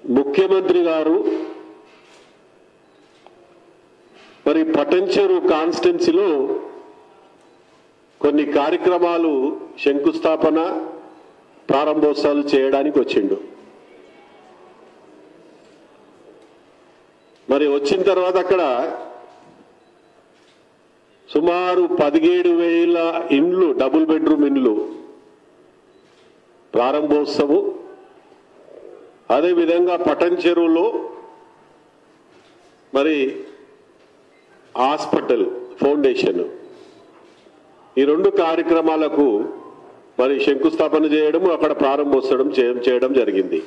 ముఖ్యమంత్రి గారు మరి పటంచెరు కాన్స్టిట్యున్సీలో కొన్ని కార్యక్రమాలు శంకుస్థాపన ప్రారంభోత్సవాలు చేయడానికి వచ్చిండు మరి వచ్చిన తర్వాత అక్కడ సుమారు పదిహేడు వేల ఇండ్లు డబుల్ బెడ్రూమ్ ఇండ్లు ప్రారంభోత్సవం అదేవిధంగా పటన్ చెరువులో మరి హాస్పిటల్ ఫౌండేషన్ ఈ రెండు కార్యక్రమాలకు మరి శంకుస్థాపన చేయడం అక్కడ ప్రారంభోత్సవం చేయడం చేయడం జరిగింది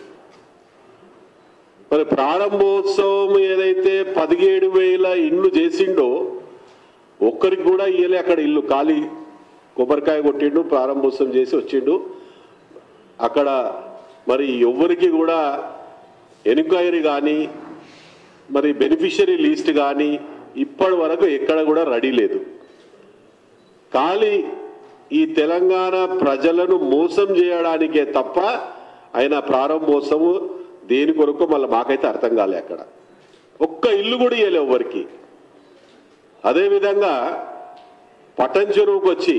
మరి ప్రారంభోత్సవం ఏదైతే పదిహేడు వేల ఇండ్లు చేసిండో ఒక్కరికి కూడా ఇయ్యలే అక్కడ ఇల్లు ఖాళీ కొబ్బరికాయ కొట్టిండు ప్రారంభోత్సవం చేసి వచ్చిండు అక్కడ మరి ఎవరికి కూడా ఎన్క్వైరీ కానీ మరి బెనిఫిషరీ లిస్ట్ కానీ ఇప్పటి వరకు ఎక్కడ కూడా రెడీ లేదు ఖాళీ ఈ తెలంగాణ ప్రజలను మోసం చేయడానికే తప్ప ఆయన ప్రారంభోత్సవం దేని కొరకు మళ్ళీ మాకైతే అర్థం కాలే అక్కడ ఒక్క ఇల్లు కూడా ఇవ్వలే ఎవరికి అదేవిధంగా పటన్ చెరువుకు వచ్చి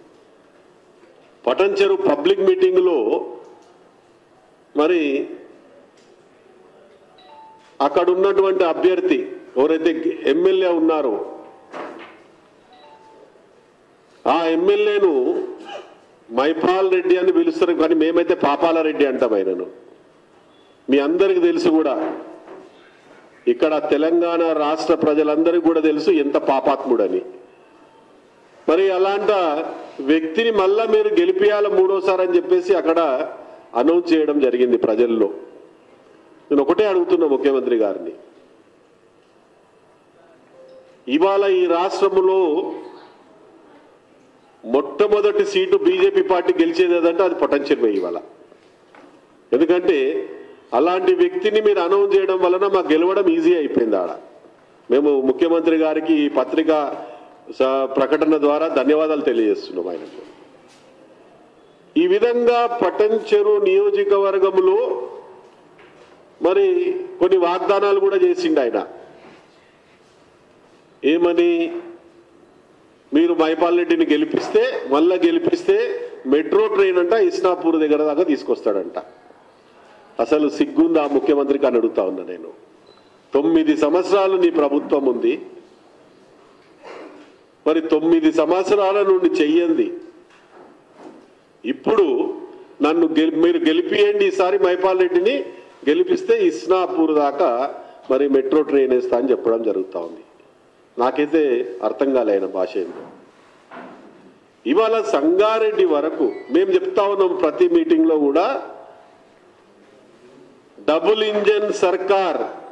పటన్ చెరువు పబ్లిక్ మీటింగ్లో మరి అక్కడ ఉన్నటువంటి అభ్యర్థి ఎవరైతే ఎమ్మెల్యే ఉన్నారో ఆ ఎమ్మెల్యేను మైపాల్ రెడ్డి అని పిలుస్తారు కానీ మేమైతే పాపాల రెడ్డి అంటాం ఆయనను మీ అందరికి తెలుసు కూడా ఇక్కడ తెలంగాణ రాష్ట్ర ప్రజలందరికీ కూడా తెలుసు ఎంత పాపాత్ముడని మరి అలాంట వ్యక్తిని మళ్ళా మీరు గెలిపియాల మూడోసారి అని చెప్పేసి అక్కడ అనౌన్స్ చేయడం జరిగింది ప్రజల్లో నేను ఒకటే అడుగుతున్నా ముఖ్యమంత్రి గారిని ఇవాళ ఈ రాష్ట్రంలో మొట్టమొదటి సీటు బీజేపీ పార్టీ గెలిచేది ఏదంటే అది పొటెన్షియల్ ఇవాళ ఎందుకంటే అలాంటి వ్యక్తిని మీరు అనౌన్స్ చేయడం వలన మాకు గెలవడం ఈజీ అయిపోయింది ఆడ మేము ముఖ్యమంత్రి గారికి ఈ పత్రిక స- ప్రకటన ద్వారా ధన్యవాదాలు తెలియజేస్తున్నాం ఆయనకు ఈ విధంగా పటంచెరు నియోజకవర్గంలో మరి కొన్ని వాగ్దానాలు కూడా చేసిండు ఆయన ఏమని మీరు మైపాల్ రెడ్డిని గెలిపిస్తే మళ్ళా గెలిపిస్తే మెట్రో ట్రైన్ అంట ఇస్నాపూర్ దగ్గర దాకా తీసుకొస్తాడంట అసలు సిగ్గుందా ముఖ్యమంత్రికి అని అడుగుతా ఉన్నా నేను తొమ్మిది సంవత్సరాలు నీ ప్రభుత్వం ఉంది మరి తొమ్మిది సంవత్సరాల నుండి చెయ్యండి ఇప్పుడు నన్ను గెలి మీరు గెలిపియండి ఈసారి మైపాల్ రెడ్డిని గెలిపిస్తే ఇస్నాపూర్ దాకా మరి మెట్రో ట్రైన్ వేస్తా అని చెప్పడం జరుగుతూ ఉంది నాకైతే అర్థం కాలే ఆయన భాష ఏంటో ఇవాళ సంగారెడ్డి వరకు మేము చెప్తా ఉన్నాం ప్రతి మీటింగ్లో కూడా డబుల్ ఇంజన్ సర్కార్